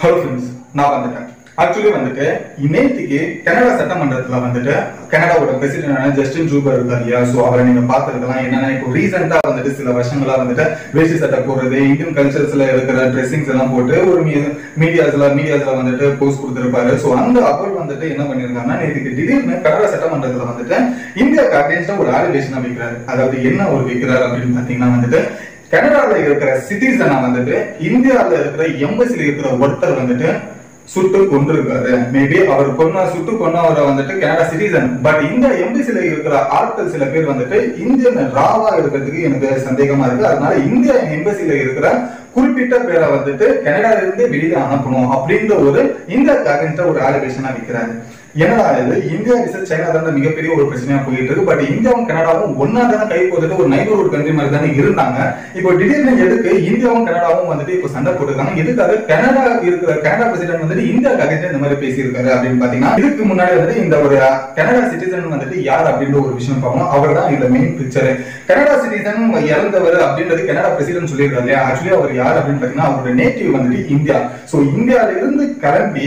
hello friends நான் வந்துட்டேன் actually வந்துட்டு நேற்றுக்கு கனடா சட்டமன்றத்துல வந்துட்டு கனடாவோட பிரசிடென்ட் ஜஸ்டின் ட்ரூபர் இருக்கார் இல்லையா ஸோ அவரை நீங்க பார்த்துருக்கலாம் என்னன்னா இப்போ ரீசெண்டா வந்துட்டு சில வருஷங்களா வந்துட்டு வேஷ்டி சட்டை போடுறது இந்தியன் கல்ச்சர்ஸ்ல இருக்கிற ட்ரெஸ்ஸிங்ஸ் எல்லாம் போட்டு ஒரு மீடியாஸ்ல மீடியாஸ்ல வந்துட்டு போஸ்ட் கொடுத்திருப்பாரு ஸோ அந்த அவர் வந்துட்டு என்ன பண்ணிருக்காங்கன்னா நேற்றுக்கு திடீர்னு கனடா சட்டமன்றத்துல வந்துட்டு இந்தியாவுக்கு அகேன்ஸ்டா ஒரு ஆலிகேஷனா வைக்கிறாரு அதாவது என்ன ஒரு வைக்கிறாரு அப்படின்னு பாத்தீங்கன்னா வந்துட்டு கனடால இருக்கிற சிட்டிசனா வந்துட்டு இந்தியால இருக்கிற எம்பசில இருக்கிற ஒருத்தர் வந்துட்டு சுட்டு கொண்டிருக்காரு மேபி அவர் கொன்ன சுட்டு கொன்னவரை வந்துட்டு கனடா சிட்டிசன் பட் இந்த எம்பசில இருக்கிற ஆட்கள் சில பேர் வந்துட்டு இந்தியன் ராவா இருக்கிறதுக்கு எனக்கு சந்தேகமா இருக்கு அதனால இந்தியா எம்பசில இருக்கிற குறிப்பிட்ட பேரை வந்துட்டு கனடால இருந்து வெளியில அனுப்பணும் அப்படின்ற ஒரு இந்தியாவுக்கு அகேன்ஸ்டா ஒரு ஆலிகேஷனா வைக்கிறாரு என்னடா இது இந்தியா விசஸ் சைனா தானே மிகப்பெரிய ஒரு பிரச்சனையா போயிட்டு இருக்கு பட் இந்தியாவும் கனடாவும் ஒன்னா தானே கை போட்டுட்டு ஒரு நைபர்ஹுட் கண்ட்ரி மாதிரி தானே இருந்தாங்க இப்போ திடீர்னு எதுக்கு இந்தியாவும் கனடாவும் வந்துட்டு இப்போ சண்டை போட்டுருக்காங்க எதுக்காக கனடா இருக்கிற கனடா பிரசிடென்ட் வந்துட்டு இந்தியாவுக்கு அகேன்ஸ்டா இந்த மாதிரி பேசியிருக்காரு அப்படின்னு பாத்தீங்கன்னா இதுக்கு முன்னாடி வந்துட்டு இந்த ஒரு கனடா சிட்டிசன் வந்துட்டு யார் அப்படின்ற ஒரு விஷயம் பார்க்கணும் அவர் தான் இதுல மெயின் பிக்சர் கனடா சிட்டிசன் இறந்தவர் அப்படின்றது கனடா பிரசிடென்ட் சொல்லியிருக்காரு இல்லையா ஆக்சுவலி அவர் யார் அப்படின்னு பாத்தீங்கன்னா அவரோட நேட்டிவ் வந்துட்டு இந்தியா சோ இந்தியால இருந்து கிளம்பி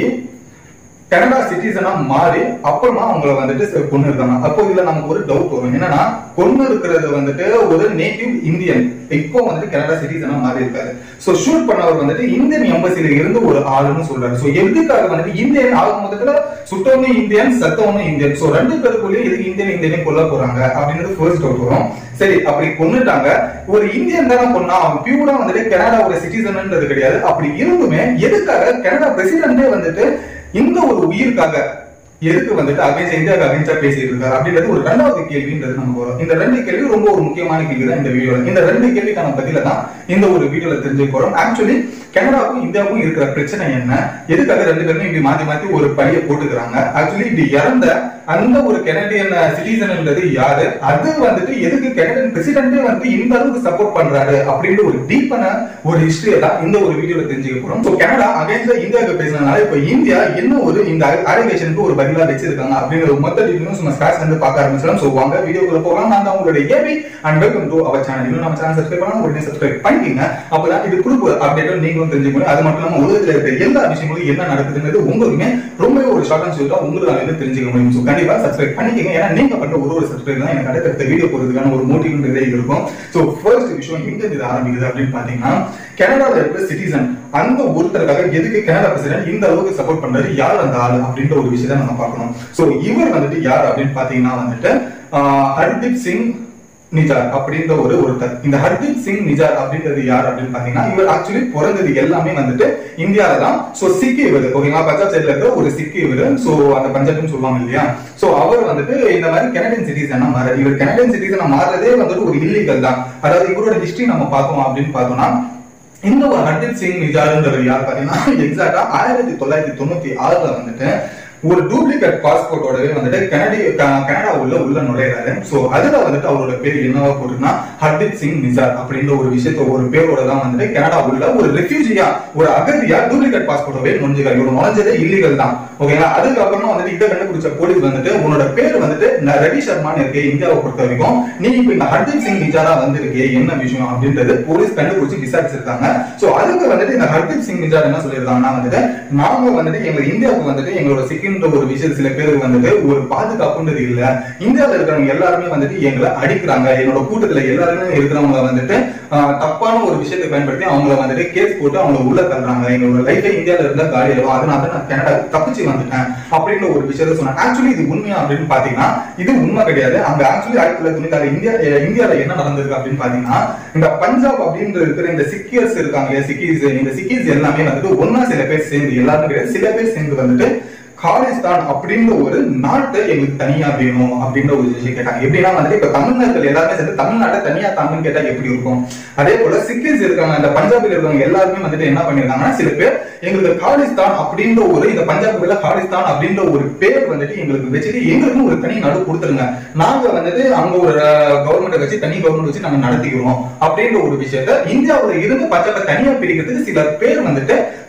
கனடா சிட்டிசனா மாறி அப்புறமா அவங்கள வந்துட்டு கொண்டு இருக்காங்க அப்போ இதுல நமக்கு ஒரு டவுட் வரும் என்னன்னா கொண்டு இருக்கிறது வந்துட்டு ஒரு நேட்டிவ் இந்தியன் இப்போ வந்துட்டு கனடா சிட்டிசனா மாறி இருக்காரு சோ ஷூட் பண்ணவர் வந்துட்டு இந்தியன் எம்பசில இருந்து ஒரு ஆளுன்னு சொல்றாரு சோ எதுக்காக வந்துட்டு இந்தியன் ஆக மொத்தத்துல சுட்டவனும் இந்தியன் சத்தவனும் இந்தியன் சோ ரெண்டு பேருக்குள்ளேயும் எதுக்கு இந்தியன் இந்தியனையும் கொல்ல போறாங்க அப்படின்றது ஃபர்ஸ்ட் டவுட் வரும் சரி அப்படி கொன்னுட்டாங்க ஒரு இந்தியன் தானே கொன்னா அவன் பியூரா வந்துட்டு கனடாவோட சிட்டிசன்ன்றது கிடையாது அப்படி இருந்துமே எதுக்காக கனடா பிரசிடென்டே வந்துட்டு இந்த ஒரு உயிருக்காக எதுக்கு வந்துட்டு அகைன்ஸ்ட் இந்தியாவுக்கு அகைன்ஸ்டா பேசிட்டு இருக்காரு அப்படின்றது ஒரு ரெண்டாவது கேள்வின்றது நமக்கு வரும் இந்த ரெண்டு கேள்வி ரொம்ப ஒரு முக்கியமான கேள்வி தான் இந்த வீடியோல இந்த ரெண்டு கேள்விக்கான பதில தான் இந்த ஒரு வீடியோல தெரிஞ்சுக்க போறோம் ஆக்சுவலி கனடாவுக்கும் இந்தியாவுக்கும் இருக்கிற பிரச்சனை என்ன எதுக்காக ரெண்டு பேருமே இப்படி மாத்தி மாத்தி ஒரு பழிய போட்டுக்கிறாங்க ஆக்சுவலி இப்படி இறந்த அந்த ஒரு கனடியன் சிட்டிசன்ன்றது யாரு அது வந்துட்டு எதுக்கு கனடியன் பிரசிடென்டே வந்து இந்த அளவுக்கு சப்போர்ட் பண்றாரு அப்படின்ற ஒரு டீப்பான ஒரு ஹிஸ்டரியை தான் இந்த ஒரு வீடியோல தெரிஞ்சுக்க போறோம் ஸோ கனடா அகைன்ஸ்டா இந்தியாவுக்கு பேசினதுனால இப்ப இந்தியா என்ன ஒரு இந்த அலிகேஷனுக்கு ஒரு பதிலா வச்சிருக்காங்க அப்படிங்கிற ஒரு மொத்த டீட்டெயிலும் சும்மா ஸ்கிராச் வந்து பார்க்க ஆரம்பிச்சிடலாம் ஸோ வாங்க வீடியோக்குள்ள போகலாம் நான் தான் உங்களுடைய AB and welcome to our channel இன்னும் நம்ம சேனல் சப்ஸ்கிரைப் பண்ணலாம் உடனே சப்ஸ்கிரைப் பண்ணிக்கங்க அப்பதான் இது குரூப் அப்டேட்டும் நீங்களும் தெரிஞ்சுக்கணும் அது மட்டும் இல்லாம உலகத்துல இருக்கிற எல்லா விஷயங்களும் என்ன நடக்குதுங்கிறது உங்களுக்குமே ரொம்பவே ஒரு ஷார்ட் அண்ட் ஸ்வீட்டா உங்களால வந்து தெரிஞ்சுக்க முடியும் ஸோ கண்டிப்பா சப்ஸ்கிரைப் பண்ணிக்கங்க ஏன்னா நீங்க பண்ற ஒரு ஒரு சப்ஸ்கிரைப் தான் எனக்கு அடுத்தடுத்த வீடியோ போறதுக்கான ஒரு மோட்டிவ்ன்றதே இருக்கும் ஸோ ஃபர்ஸ்ட் விஷயம் எங்க இது ஆரம்பிக்குது அப்படின்னு பாத்தீங்கன்னா கனடால இருக்கிற சிட்டிசன் அந்த ஒருத்தருக்காக எதுக்கு கனடா பிரசிடென்ட் இந்த அளவுக்கு சப்போர்ட் பண்றாரு யார் அந்த ஆளு அப்படின்ற ஒரு விஷயத்தை நம்ம பார்க்கணும் சோ இவர் வந்துட்டு யார் அப்படின்னு பாத்தீங்கன்னா வந்துட்டு ஆஹ், ஹர்தீப் சிங் நிஜார் அப்படின்ற ஒரு ஒருத்தர் இந்த ஹர்தீப் சிங் நிஜார் அப்படின்றது யார் அப்படின்னு பாத்தீங்கன்னா இவர் ஆக்சுவலி பிறந்தது எல்லாமே வந்துட்டு இந்தியால தான் சோ சிக்கு இவர் ஓகேங்களா பஞ்சாப் சைட்ல இருக்கிற ஒரு சிக்கு இவர் சோ அந்த பஞ்சாப்னு சொல்லுவாங்க இல்லையா சோ அவர் வந்துட்டு இந்த மாதிரி கனடியன் சிட்டிசனா மாற இவர் கனடியன் சிட்டிசனா மாறதே வந்துட்டு ஒரு இல்லீகல் தான் அதாவது இவரோட ஹிஸ்டரி நம்ம பார்த்தோம் அப்படின்னு பார்த்தோம்னா இந்த ஒரு ஹர்தீப் சிங் நிஜாருன்றவர் யார் பாத்தீங்கன்னா எக்ஸாக்டா ஆயிரத்தி தொள்ளாயிரத்தி தொண்ணூத்தி ஆறுல வந்துட்டு ஒரு டூப்ளிகேட் பாஸ்போர்ட்டோடவே வந்துட்டு கனடி க- கனடா உள்ள உள்ள நுழையிறாரு சோ அதுல வந்துட்டு அவரோட பேர் என்னவா போட்டுருன்னா ஹர்தீப் சிங் நிஜார் அப்படின்ற ஒரு விஷயத்த ஒரு பேரோட தான் வந்துட்டு கனடா உள்ள ஒரு ரெஃப்யூஜியா ஒரு அகதியா டூப்ளிகேட் பாஸ்போர்ட்டோவே நுழைஞ்சிருக்காரு இவர் நுழைஞ்சதே இல்லீகல் தான் ஓகேங்களா அதுக்கப்புறமா வந்துட்டு இதை கண்டுபிடிச்ச போலீஸ் வந்துட்டு உன்னோட பேர் வந்துட்டு ந- ரவி சர்மான்னு இருக்கு இந்தியாவை பொறுத்த வரைக்கும் நீ இப்ப இந்த ஹர்தீப் சிங் நிஜாரா வந்திருக்கே என்ன விஷயம் அப்படின்றது போலீஸ் கண்டுபிடிச்சு விசாரிச்சிருக்காங்க சோ அதுக்கு வந்துட்டு இந்த ஹர்தீப் சிங் நிஜார் என்ன சொல்லியிருக்காங்கன்னா வந்துட்டு நாங்க வந்துட்டு எங்க இந்தியாவுக்கு வந்துட்டு எங்களோட சிக்கின்ற ஒரு விஷயம் சில பேருக்கு வந்துட்டு ஒரு பாதுகாப்புன்றது இல்ல இந்தியாவில் இருக்கிறவங்க எல்லாருமே வந்துட்டு எங்களை அடிக்கிறாங்க என்னோட கூட்டத்துல எல்லாருமே இருக்கிறவங்க வந்துட்டு ஆஹ், தப்பான ஒரு விஷயத்தை பயன்படுத்தி அவங்கள வந்துட்டு கேஸ் போட்டு அவங்கள உள்ள தள்ளுறாங்க எங்களோட லைஃப்ல இந்தியால இருந்தா காலி ஆயிடும் அதனால நான் கனடா தப்பிச்சு வந்துட்டேன் அப்படின்ற ஒரு விஷயத்த சொன்னேன் ஆக்சுவலி இது உண்மையா அப்படின்னு பாத்தீங்கன்னா இது உண்மை கிடையாது அங்க ஆக்சுவலி ஆயிரத்தி தொள்ளாயிரத்தி தொண்ணூத்தி ஆறு இந்தியா அஹ், இந்தியால என்ன நடந்திருக்கு அப்படின்னு பாத்தீங்கன்னா இந்த பஞ்சாப் அப்படின்ற இருக்கிற இந்த சிக்கியர்ஸ் இருக்காங்க இல்லையா சிக்கிஸ் இந்த சிக்கிஸ் எல்லாமே வந்துட்டு ஒன்னா சில பேர் சேர்ந்து எல்லாருமே கிடையாது சில பேர் சேர்ந்து வந்துட்டு காலிஸ்தான் அப்படின்ற ஒரு நாட்டை எங்களுக்கு தனியா வேணும் அப்படின்ற ஒரு விஷயம் கேட்டாங்க எப்படின்னா வந்துட்டு இப்ப தமிழ்நாட்டில் எல்லாருமே சேர்ந்து தமிழ்நாட்டை தனியா தாங்கன்னு கேட்டா எப்படி இருக்கும் அதே போல சிக்கிஸ் இருக்காங்க இந்த பஞ்சாபில் இருக்கவங்க எல்லாருமே வந்துட்டு என்ன பண்ணிருக்காங்கன்னா சில பேர் எங்களுக்கு காலிஸ்தான் அப்படின்ற ஒரு இந்த பஞ்சாபில் காலிஸ்தான் அப்படின்ற ஒரு பேர் வந்துட்டு எங்களுக்கு வச்சுட்டு எங்களுக்கும் ஒரு தனி நாடு கொடுத்துருங்க நாங்க வந்துட்டு அங்க ஒரு கவர்மெண்ட் வச்சு தனி கவர்மெண்ட் வச்சு நாங்க நடத்திக்கிறோம் அப்படின்ற ஒரு விஷயத்த இந்தியாவுல இருந்து பஞ்சாபை தனியா பிரிக்கிறதுக்கு சில பேர் வந்துட்டு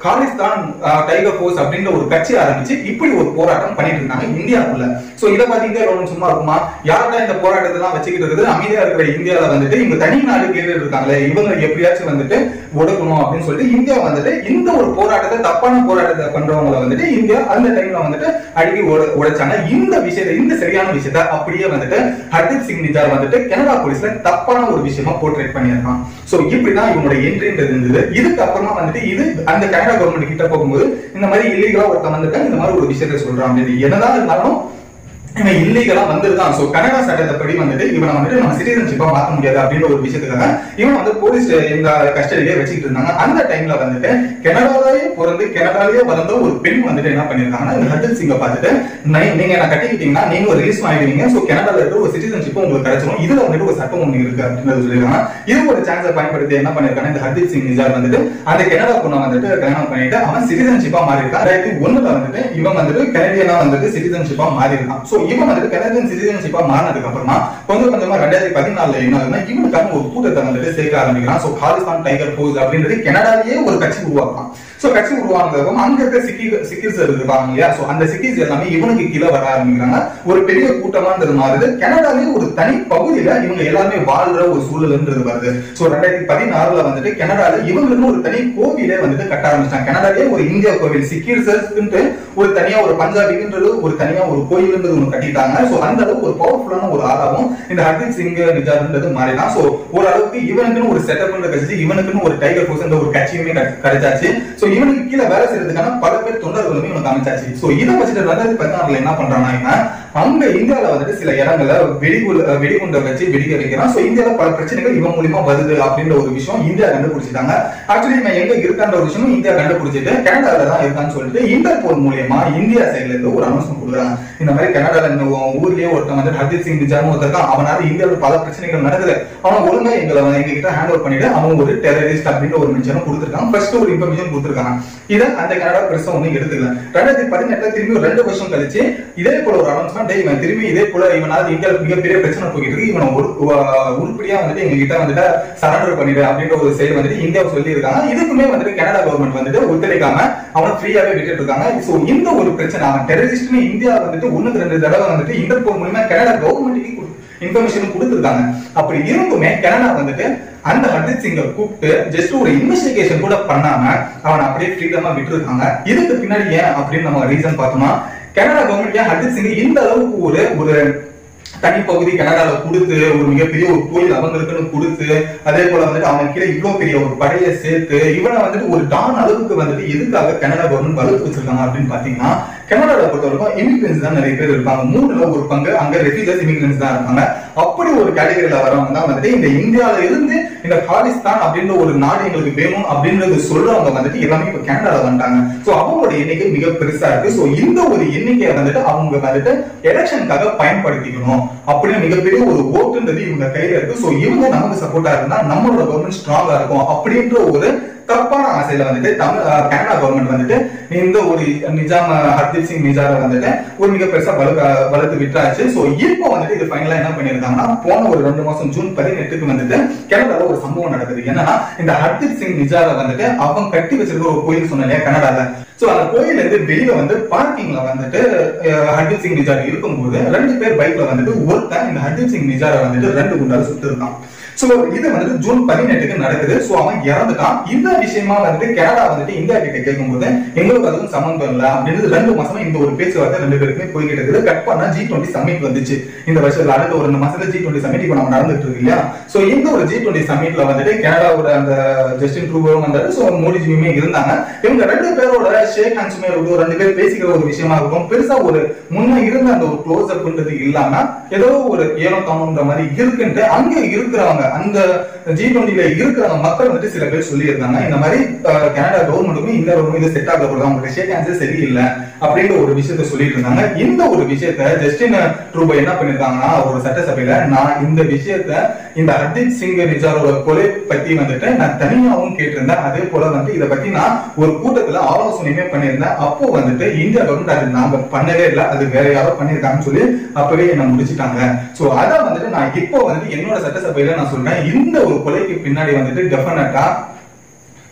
காலிஸ்தான் டைகர் ஃபோர்ஸ் அப்படின்ற ஒரு கட்சி ஆரம்பிச்சு இப்படி ஒரு போராட்டம் பண்ணிட்டு இருக்காங்க இந்தியாவுக்குள்ள சோ இதை பார்த்து இந்தியா கவர்மெண்ட் சும்மா இருக்குமா யார்டா இந்த போராட்டத்தை எல்லாம் வச்சுக்கிட்டு இருக்குது அமைதியா இருக்கிற இந்தியால வந்துட்டு இவங்க தனி நாடு கேட்டு இருக்காங்களே இவங்க எப்படியாச்சும் வந்துட்டு ஒடுக்கணும் அப்படின்னு சொல்லிட்டு இந்தியா வந்துட்டு இந்த ஒரு போராட்டத்தை தப்பான போராட்டத்தை பண்றவங்களை வந்துட்டு இந்தியா அந்த டைம்ல வந்துட்டு அடிக்கடி உட- உடைச்சாங்க இந்த விஷயத்தை இந்த சரியான விஷயத்த அப்படியே வந்துட்டு ஹர்தீப் சிங் நிஜார் வந்துட்டு கனடா போலீஸ்ல தப்பான ஒரு விஷயமா போர்ட்ரேட் பண்ணியிருக்கான் சோ இப்படிதான் இவனோட என்ட்ரின்றது இருந்தது இதுக்கு அப்புறமா வந்துட்டு இது அந்த கனடா கவர்மெண்ட் கிட்ட போகும்போது இந்த மாதிரி இல்லீகலா ஒருத்தன் வந்துட்டு இந்த மாதிரி ஒரு விஷயத்த சொல்றான் அப்படின்னு என்னதான் இருந்தாலும் இவன் இல்லீகலா வந்திருக்கான் சோ கனடா சட்டத்தைப்படி வந்துட்டு இவனை வந்துட்டு நம்ம சிட்டிசன்ஷிப்பா மாத்த முடியாது அப்படின்ற ஒரு விஷயத்துக்காக இவன் வந்து போலீஸ் எங்க கஸ்டடியிலே வச்சுக்கிட்டு இருந்தாங்க அந்த டைம்ல வந்துட்டு கனடாலேயே பிறந்து கனடாலேயே வளர்ந்த ஒரு பெண் வந்துட்டு என்ன பண்ணிருக்காங்கன்னா இந்த ஹர்தீப் சிங்கை பார்த்துட்டு "நீ- நீங்க என்ன கட்டிக்கிட்டீங்கன்னா நீங்க ரிலீஸ் ஆயிடுவீங்க சோ கனடால இருக்க ஒரு சிட்டிசன்ஷிப் உங்களுக்கு கிடைச்சிடும் இதுல வந்துட்டு ஒரு சட்டம் ஒண்ணு இருக்கு அப்படின்றது சொல்லிருக்காங்க இது ஒரு சான்ஸை பயன்படுத்தி என்ன பண்ணிருக்காங்க இந்த ஹர்தீப் சிங் நிஜார் வந்துட்டு அந்த கனடா பொண்ணை வந்துட்டு கல்யாணம் பண்ணிட்டு அவன் சிட்டிசன்ஷிப்பா மாறி இருக்கான் ரெண்டாயிரத்தி ஒண்ணுல வந்துட்டு இவன் வந்துட்டு கனடியனா வந்துட்டு சிட்டிசன்ஷிப்பா மாறி இருக்கான் சோ இவன் வந்துட்டு கனடியன் சிட்டிசன்ஷிப்பா மாறினதுக்கு அப்புறமா கொஞ்சம் கொஞ்சமா ரெண்டாயிரத்தி பதினாலுல என்ன ஆகுதுன்னா இவனுக்கான ஒரு கூட்டத்தை வந்துட்டு சேர்க்க ஆரம்பிக்கிறான் சோ காலிஸ்தான் டைகர் ஃபோர்ஸ் அப்படின்றது கனடாலேயே ஒரு கட்சி உருவாக்கலாம் சோ கட்சி உருவானதுக்கும் அங்க இருக்க சிக்கி சிக்கிஸ் இருக்காங்க இல்லையா சோ அந்த சிக்கிஸ் எல்லாமே இவனுக்கு கீழே வர ஆரம்பிக்கிறாங்க ஒரு பெரிய கூட்டமான்றது மாறுது கனடாலே ஒரு தனி பகுதியில இவங்க எல்லாருமே வாழ்ற ஒரு சூழல்ன்றது வருது சோ ரெண்டாயிரத்தி பதினாறுல வந்துட்டு கனடால இவங்களுக்கு ஒரு தனி கோவிலே வந்துட்டு கட்ட ஆரம்பிச்சாங்க கனடாலே ஒரு இந்தியா கோவில் சிக்கிர்ஸ்ன்ட்டு ஒரு தனியா ஒரு பஞ்சாபின்றது ஒரு தனியா ஒரு கோயில்ன்றது ஒண்ணு கட்டிட்டாங்க சோ அந்த அளவுக்கு ஒரு பவர்ஃபுல்லான ஒரு ஆளாவும் இந்த ஹர்தீப் சிங் நிஜார்ன்றது மாறிதான் சோ ஓரளவுக்கு இவனுக்குன்னு ஒரு செட்டப் கிடைச்சிச்சு இவனுக்குன்னு ஒரு டைகர் ஃபோர்ஸ் ஒரு கட்சியுமே கிடை- கிடைச்சாச்சு சோ இவனுக்கு கீழே வேலை செய்யறதுக்கான பல பேர் தொண்டர்களுமே இவனுக்கு அமைச்சாச்சு சோ இதை வச்சுட்டு ரெண்டாயிரத்தி பதினாறுல என்ன பண்றான்னா இவன் அங்க இந்தியால வந்துட்டு சில இடங்கள்ல வெடிகுள்ள வெடிகுண்டை வச்சு வெடிக்க வைக்கிறான் சோ இந்தியால பல பிரச்சனைகள் இவன் மூலியமா வருது அப்படின்ற ஒரு விஷயம் இந்தியா கண்டுபிடிச்சிட்டாங்க ஆக்சுவலி இவன் எங்க இருக்கான்ற ஒரு விஷயம் இந்தியா கண்டுபிடிச்சிட்டு கனடால தான் இருக்கான்னு சொல்லிட்டு இன்டர்போல் மூலியமா இந்தியா சைடுல இருந்து ஒரு அனௌன்ஸ்மெண்ட் கொடுக்குறாங்க இந்த மாதிரி கனடால இந்த உன் ஊர்லயே ஒருத்தன் வந்து ஹர்தீப் சிங் நிஜார்னு ஒருத்தர் இருக்கான் அவனால இந்தியாவில் பல பிரச்சனைகள் நடக்குது அவன் ஒழுங்கா எங்களை வந்து எங்க கிட்ட ஹேண்ட் ஓவர் பண்ணிட்டு அவன் ஒரு டெரரிஸ்ட் அப்படின்ற ஒரு மென்ஷனும் கொடுத்துருக்காங்க ஃபர்ஸ்ட் ஒரு இன்ஃபர்மேஷன் கொடுத்துருக்காங்க இதை அந்த கனடா பெருசா ஒன்றும் எடுத்துக்கல ரெண்டாயிரத்தி பதினெட்டுல திரும்பி ஒரு ரெண்டு வருஷம் கழிச்சு இதே போல ஒரு அனௌன்ஸ்மெண்ட் இவன் திரும்பி இதே போல இவனால இந்தியாவில் மிகப்பெரிய பிரச்சனை போயிட்டு இருக்கு இவனை ஒரு உ- உருப்படியா வந்துட்டு எங்க கிட்ட வந்துட்டு சரண்டர் பண்ணிடு அப்படின்ற ஒரு செயல் வந்துட்டு இந்தியா சொல்லி இருக்காங்க இதுக்குமே வந்துட்டு கனடா கவர்மெண்ட் வந்துட்டு ஒத்துழைக்காம அவனை ஃப்ரீயாவே விட்டுட்டு இருக்காங்க சோ இந்த ஒரு பிரச்சனை அவன் டெரரிஸ்ட்னு இந்தியா வந்துட்டு ஒண்ணுக்கு ரெண்டு தடவை வந்துட்டு இன்டர்போல் மூலியமா கனடா கவர்மெண்ட்டுக்கு இன்ஃபர்மேஷன் கொடுத்துருக்காங்க அப்படி இருந்துமே கனடா வந்துட்டு அந்த ஹர்தீப் சிங்கை கூப்பிட்டு ஜஸ்ட் ஒரு இன்வெஸ்டிகேஷன் கூட பண்ணாம அவனை அப்படியே ஃப்ரீடமா விட்டுருக்காங்க இதுக்கு பின்னாடி ஏன் அப்படின்னு நம்ம ரீசன் பார்த்தோம்னா கனடா கவர்மெண்ட் ஏன் ஹர்தீப் சிங் இந்த அளவுக்கு ஒரு ஒரு தனிப்பகுதி கனடால கொடுத்து ஒரு மிகப்பெரிய ஒரு கோயில் அவங்களுக்குன்னு கொடுத்து அதே போல வந்துட்டு அவன் கீழே இவ்வளவு பெரிய ஒரு படையை சேர்த்து இவனை வந்துட்டு ஒரு டான் அளவுக்கு வந்துட்டு எதுக்காக கனடா கவர்மெண்ட் வளர்த்து வச்சிருக்காங்க அப்படின்னு பாத்தீங்கன்னா கனடால பொறுத்த வரைக்கும் இமிகிரன்ஸ் தான் நிறைய பேர் இருப்பாங்க மூணுல ஒரு பங்கு அங்க ரெஃப்யூஜர்ஸ் இமிகிரன்ஸ் தான் இருப்பாங்க அப்படி ஒரு கேட்டகரியில வரவங்க தான் வந்துட்டு இந்த இந்தியால இருந்து இந்த காலிஸ்தான் அப்படின்ற ஒரு நாடு எங்களுக்கு வேணும் அப்படின்றது சொல்றவங்க வந்துட்டு எல்லாமே இப்ப கனடால வந்துட்டாங்க சோ அவங்களோட எண்ணிக்கை மிக பெருசா இருக்கு சோ இந்த ஒரு எண்ணிக்கையை வந்துட்டு அவங்க வந்துட்டு எலெக்ஷனுக்காக பயன்படுத்திக்கணும் அப்படின்னு மிகப்பெரிய ஒரு ஓட்டுன்றது இவங்க கையில இருக்கு சோ இவங்க நமக்கு சப்போர்ட்டா இருந்தா நம்மளோட கவர்மெண்ட் ஸ்ட்ராங்கா இருக்கும் அப்படின்ற ஒரு தப்பான ஆசையில வந்துட்டு தமிழ் அஹ், கனடா கவர்மெண்ட் வந்துட்டு இந்த ஒரு நிஜாம் அஹ், ஹர்தீப் சிங் நிஜார வந்துட்டு ஒரு மிக பெருசா வளர்க்க வளர்த்து விட்டாச்சு சோ இப்போ வந்துட்டு இது ஃபைனலா என்ன பண்ணிருக்காங்கன்னா போன ஒரு ரெண்டு மாசம் ஜூன் பதினெட்டுக்கு வந்துட்டு கனடால ஒரு சம்பவம் நடக்குது என்னன்னா இந்த ஹர்தீப் சிங் நிஜார வந்துட்டு அவன் கட்டி வச்சிருக்க ஒரு கோயில் சொன்ன இல்லையா கனடால சோ அந்த கோயில்ல இருந்து வெளியில வந்து பார்க்கிங்ல வந்துட்டு அஹ், ஹர்தீப் சிங் நிஜார் இருக்கும்போது ரெண்டு பேர் பைக்ல வந்துட்டு ஒருத்தன் இந்த ஹர்தீப் சிங் நிஜார வந்துட்டு ரெண்டு குண்டால சுட்டு இருக்கான் சோ இது வந்துட்டு ஜூன் பதினெட்டுக்கு நடக்குது சோ அவன் இறந்துட்டான் இந்த விஷயமா வந்துட்டு கனடா வந்துட்டு இந்தியா கிட்ட கேட்கும்போது எங்களுக்கு அதுவும் சம்மந்தம் இல்ல அப்படின்றது ரெண்டு மாசமா இந்த ஒரு பேச்சுவார்த்தை ரெண்டு பேருக்குமே போய்கிட்டு இருக்குது கட் பண்ணா ஜி டுவெண்ட்டி சமிட் வந்துச்சு இந்த வருஷத்துல அடுத்த ஒரு ரெண்டு மாசத்துல ஜி டுவெண்ட்டி சமிட் இப்ப நம்ம நடந்துட்டு இருக்கு இல்லையா சோ இந்த ஒரு ஜி டுவெண்ட்டி சமிட்ல வந்துட்டு கனடாவோட அந்த ஜஸ்டின் ட்ரூபரும் வந்தாரு சோ மோடிஜியுமே இருந்தாங்க இவங்க ரெண்டு பேரோட ஷேக் ஹேண்ட்ஸுமே இருக்கட்டும் ரெண்டு பேர் பேசிக்கிற ஒரு விஷயமா இருக்கும் பெருசா ஒரு முன்ன இருந்த அந்த ஒரு க்ளோஸ் அப்ன்றது இல்லாம ஏதோ ஒரு ஏனோ தாமன்ற மாதிரி இருக்குன்ட்டு அங்க இருக்கிறவங்க அந்த ஜி டுவெண்ட்டில இருக்கிறவங்க மக்கள் வந்துட்டு சில பேர் சொல்லியிருந்தாங்க இந்த மாதிரி அஹ், கனடா கவர்மெண்ட்டுக்கும் இந்த கவர்மெண்ட் இது செட் ஆக போடுது அவங்களுக்கு ஷேக் ஹேண்ட்ஸே சரியில்லை அப்படின்ற ஒரு விஷயத்த சொல்லிட்டு இருந்தாங்க இந்த ஒரு விஷயத்த ஜஸ்டின் ட்ரூபோ என்ன பண்ணிருக்காங்கன்னா ஒரு சட்டசபையில நான் இந்த விஷயத்த இந்த ஹர்தீப் சிங் நிஜாரோட கொலை பத்தி வந்துட்டு நான் தனியாவும் கேட்டிருந்தேன் அதே போல வந்துட்டு இதை பத்தி நான் ஒரு கூட்டத்துல ஆலோசனையுமே பண்ணியிருந்தேன் அப்போ வந்துட்டு இந்தியா கவர்மெண்ட் அது நாங்க பண்ணவே இல்லை அது வேற யாரோ பண்ணிருக்காங்கன்னு சொல்லி அப்பவே என்ன முடிச்சிட்டாங்க சோ அத வந்துட்டு நான் இப்போ வந்துட்டு என்னோட சட்டசபையில நான் சொல்றேன் இந்த ஒரு கொலைக்கு பின்னாடி வந்துட்டு டெஃபினட்டா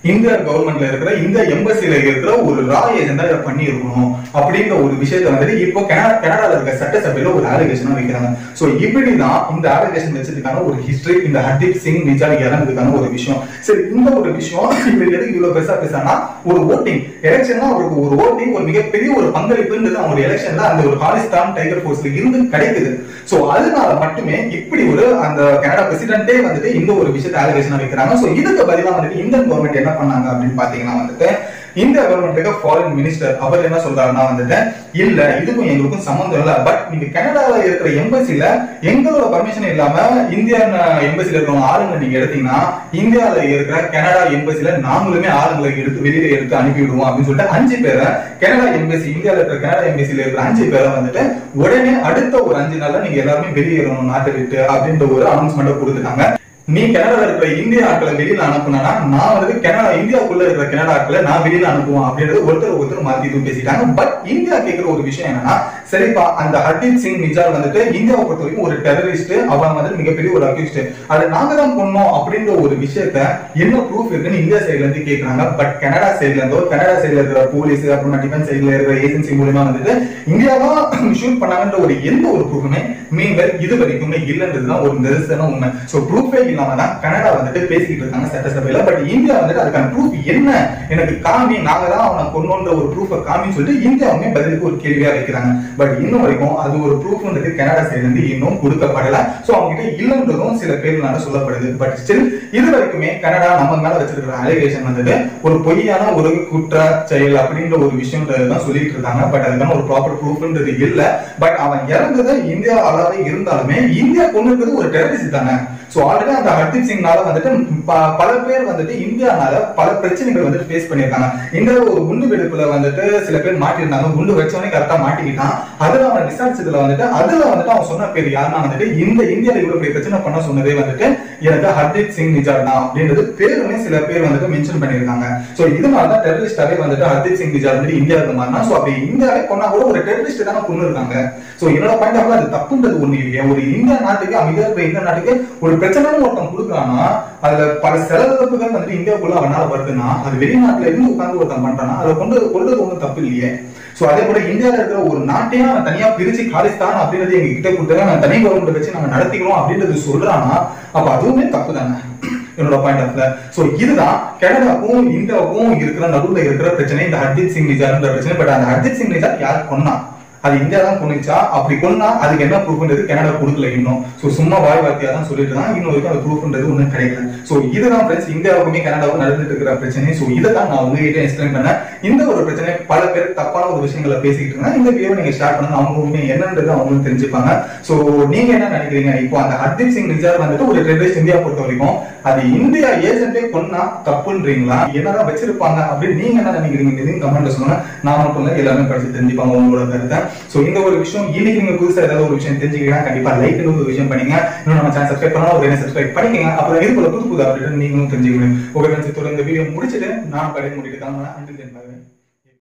இந்தியா கவர்மெண்ட்ல இருக்கிற இந்த எம்பசில இருக்கிற ஒரு ரா ஏஜெண்டா இதை பண்ணி இருக்கணும் அப்படின்ற ஒரு விஷயத்த வந்துட்டு இப்போ கனடா கனடால இருக்க சட்டசபையில ஒரு அலிகேஷனா வைக்கிறாங்க சோ இப்படிதான் இந்த அலிகேஷன் வச்சதுக்கான ஒரு ஹிஸ்டரி இந்த ஹர்தீப் சிங் நிஜால் இறந்ததுக்கான ஒரு விஷயம் சரி இந்த ஒரு விஷயம் இவர் எதுக்கு இவ்வளவு பெருசா பேசுறாங்கன்னா ஒரு ஓட்டிங் எலெக்ஷன்ல அவருக்கு ஒரு ஓட்டிங் ஒரு மிகப்பெரிய ஒரு பங்களிப்புன்றது அவங்க எலெக்ஷன்ல அந்த ஒரு காலிஸ்தான் டைகர் போர்ஸ்ல இருந்து கிடைக்குது சோ அதனால மட்டுமே இப்படி ஒரு அந்த கனடா பிரசிடென்ட்டே வந்துட்டு இந்த ஒரு விஷயத்தை அலிகேஷனா வைக்கிறாங்க சோ இதுக்கு பதிலா வந்துட்டு இந்தியன் கவர்மெண்ட் என்ன பண்ணாங்க அப்படின்னு பாத்தீங்கன்னா வந்துட்டு இந்திய கவர்மெண்ட்டுக்கு ஃபாரின் மினிஸ்டர் அவர் என்ன சொல்றாருன்னா வந்துட்டு இல்ல இதுக்கும் எங்களுக்கும் சம்மந்தம் இல்ல பட் நீங்க கனடால இருக்கிற எம்பசில எங்களோட பர்மிஷன் இல்லாம இந்தியன் எம்பசில இருக்கிற ஆளுங்க நீங்க எடுத்தீங்கன்னா இந்தியால இருக்கிற கனடா எம்பசில நாங்களுமே ஆளுங்களை எடுத்து வெளியில எடுத்து அனுப்பிவிடுவோம் அப்படின்னு சொல்லிட்டு அஞ்சு பேரை கனடா எம்பசி இந்தியால இருக்கிற கனடா எம்பசில இருக்கிற அஞ்சு பேரை வந்துட்டு உடனே அடுத்த ஒரு அஞ்சு நாள்ல நீங்க எல்லாருமே வெளியேறணும் நாட்டை விட்டு அப்படின்ற ஒரு அனௌன்ஸ்மெண்ட் கொடுத்துட்டாங்க நீ கனடால இருக்கிற இந்திய ஆட்களை வெளியில அனுப்புனா நான் வந்து கனடா இந்தியாவுக்குள்ள இருக்கிற கனடா ஆட்களை நான் வெளியில அனுப்புவேன் அப்படின்றது ஒருத்தர் ஒருத்தர் மாத்தி இதுவும் பேசிட்டாங்க பட் இந்தியா கேட்கிற ஒரு விஷயம் என்னன்னா சரிப்பா அந்த ஹர்தீப் சிங் நிஜார் வந்துட்டு இந்தியாவை பொறுத்த வரைக்கும் ஒரு டெரரிஸ்ட் அவன் வந்து மிகப்பெரிய ஒரு அக்யூஸ்ட் அதை நாங்க தான் பண்ணோம் அப்படின்ற ஒரு விஷயத்த என்ன ப்ரூஃப் இருக்குன்னு இந்தியா சைடுல இருந்து கேக்குறாங்க பட் கனடா சைடுல இருந்தோ கனடா சைடுல இருக்கிற போலீஸ் அப்புறம் டிஃபென்ஸ் சைடுல இருக்கிற ஏஜென்சி மூலமா வந்துட்டு இந்தியாவா ஷூட் பண்ணாங்கன்ற ஒரு எந்த ஒரு ப்ரூஃபுமே மீன்கள் இது வரைக்குமே இல்லைன்றதுதான் ஒரு நிதர்சன உண்மை சோ ப்ரூஃபே இல்லாம தான் கனடா வந்துட்டு பேசிக்கிட்டு இருக்காங்க சட்டசபையில பட் இந்தியா வந்துட்டு அதுக்கான ப்ரூஃப் என்ன எனக்கு காமி நாங்க தான் அவனை கொண்டோன்ற ஒரு ப்ரூஃப காமின்னு சொல்லிட்டு இந்தியாவுமே பதிலுக்கு ஒரு கேள்வியா வைக்கிறாங்க பட் இன்னும் வரைக்கும் அது ஒரு ப்ரூஃப்ன்றது கனடா சைடுல இருந்து இன்னும் கொடுக்கப்படல சோ அவங்க கிட்ட இல்லைன்றதும் சில பேர்னால சொல்லப்படுது பட் ஸ்டில் இது வரைக்குமே கனடா நம்ம மேல வச்சிருக்கிற அலிகேஷன் வந்துட்டு ஒரு பொய்யான ஒரு குற்ற செயல் அப்படின்ற ஒரு விஷயம்ன்றது தான் சொல்லிட்டு இருக்காங்க பட் அதுக்கான ஒரு ப்ராப்பர் ப்ரூஃப்ன்றது இல்ல பட் அவன் இறந்தது இந்தியா அளவே இருந்தாலுமே இந்தியா கொண்டு இருக்கிறது ஒரு டெரரிஸ்ட் தானே சோ ஆல்ரெடி அந்த ஹர்தீப் சிங்னால வந்துட்டு ப- பல பேர் வந்துட்டு இந்தியானால பல பிரச்சனைகள் வந்துட்டு ஃபேஸ் பண்ணிருக்காங்க இந்த ஒரு குண்டு வெடிப்புல வந்துட்டு சில பேர் மாட்டிருந்தாங்க குண்டு வச்சவனே கரெக்டா மாட்டிக்கிட்டான் அதுல அவன் விசாரிச்சதுல வந்துட்டு அதுல வந்துட்டு அவன் சொன்ன பேர் யாருன்னா வந்துட்டு இந்த இந்தியால இவ்வளவு பெரிய பிரச்சனை பண்ண சொன்னதே வந்துட்டு எனக்கு ஹர்தீப் சிங் நிஜார் தான் அப்படின்றது பேருமே சில பேர் வந்துட்டு மென்ஷன் பண்ணிருக்காங்க சோ இதனாலதான் டெரரிஸ்டாவே வந்துட்டு ஹர்தீப் சிங் நிஜார் வந்துட்டு இந்தியாவுக்கு மாறினா சோ அப்படி இந்தியாவே கொண்டா கூட ஒரு டெரரிஸ்ட் தானே கொண்டு இருக்காங்க சோ என்னோட பாயிண்ட் ஆஃப் அது தப்புன்றது ஒண்ணு இல்லையா ஒரு இந்தியா நாட்டுக்கு அமைதியா இருக்கிற இந்த நாட்டுக்கு ஒரு பிரச்சனைன்னு ஒருத்தன் கொடுக்குறான்னா அதுல பல செலவிழப்புகள் வந்துட்டு இந்தியாவுக்குள்ள அவனால வருதுன்னா அது வெளிநாட்டுல இருந்து உட்கார்ந்து ஒருத்தன் பண்றானா அதை கொண்டு கொள்றது ஒண்ணும் தப்பு இல்லையே சோ அதே போல இந்தியால இருக்கிற ஒரு நாட்டையே அவன் தனியா பிரிச்சு காலிஸ்தான் அப்படின்றது எங்க கிட்ட கொடுத்தா நான் தனி கவர்மெண்ட் வச்சு நம்ம நடத்திக்கிறோம் அப்படின்றது சொல்றானா அப்ப அதுவுமே தப்பு தானே என்னோட பாயிண்ட் ஆஃப்ல சோ இதுதான் கனடாவுக்கும் இந்தியாவுக்கும் இருக்கிற நடுவுல இருக்கிற பிரச்சனை இந்த ஹர்தீப் சிங் நிஜார்ன்ற பிரச்சனை பட் அந்த ஹர்தீப் சிங் நிஜார் யார் கொன்னா அது இந்தியா தான் கொண்டுச்சா அப்படி கொன்னா அதுக்கு என்ன ப்ரூஃப்ன்றது கனடா கொடுக்கல இன்னும் சோ சும்மா வாய் வார்த்தையா தான் சொல்லிட்டு தான் இன்னும் வரைக்கும் அந்த ப்ரூஃப்ன்றது ஒண்ணும் கிடைக்கல சோ இதுதான் ஃப்ரெண்ட்ஸ் இந்தியாவுக்குமே கனடாவுக்கும் நடந்துட்டு இருக்கிற பிரச்சனை சோ இதை தான் நான் உங்ககிட்ட எக்ஸ்பிளைன் பண்ணேன் இந்த ஒரு பிரச்சனை பல பேர் தப்பான ஒரு விஷயங்களை பேசிக்கிட்டு இருந்தா இந்த வீடியோ நீங்க ஷேர் பண்ணுங்க அவங்க உண்மை என்னன்றது அவங்களும் தெரிஞ்சுப்பாங்க சோ நீங்க என்ன நினைக்கிறீங்க இப்போ அந்த ஹர்தீப் சிங் நிஜார் வந்துட்டு ஒரு டெரரிஸ்ட் இந்தியா பொறுத்த வரைக்கும் அது இந்தியா ஏஜென்ட்டே கொன்னா தப்புன்றீங்களா என்னதான் வச்சிருப்பாங்க அப்படின்னு நீங்க என்ன நினைக்கிறீங்க இதையும் கமெண்ட்ல சொல்லுங்க நான் மட்டும் இல்ல எல்லாமே படிச்சு தெரிஞ்சுப்பாங்க உங்களோட கருத்தை சோ இந்த ஒரு விஷயம் இன்னைக்கு நீங்க புதுசா ஏதாவது ஒரு விஷயம் தெரிஞ்சுக்கலாம் கண்டிப்பா லைக் ஒரு விஷயம் பண்ணீங்க இன்னும் நம்ம சேனல் சப்ஸ்கிரைப் பண்ணா ஒரு சப்ஸ்கிரைப் பண்ணிக்கங்க அப்புறம் இது போல புது புது அப்டேட் நீங்களும் தெரிஞ்சுக்க முடியும் ஓகே ஃப்ரெண்ட்ஸ் இந்த வீடியோ முடிச்சிட்டு நான் கடை முடிட்டு தான்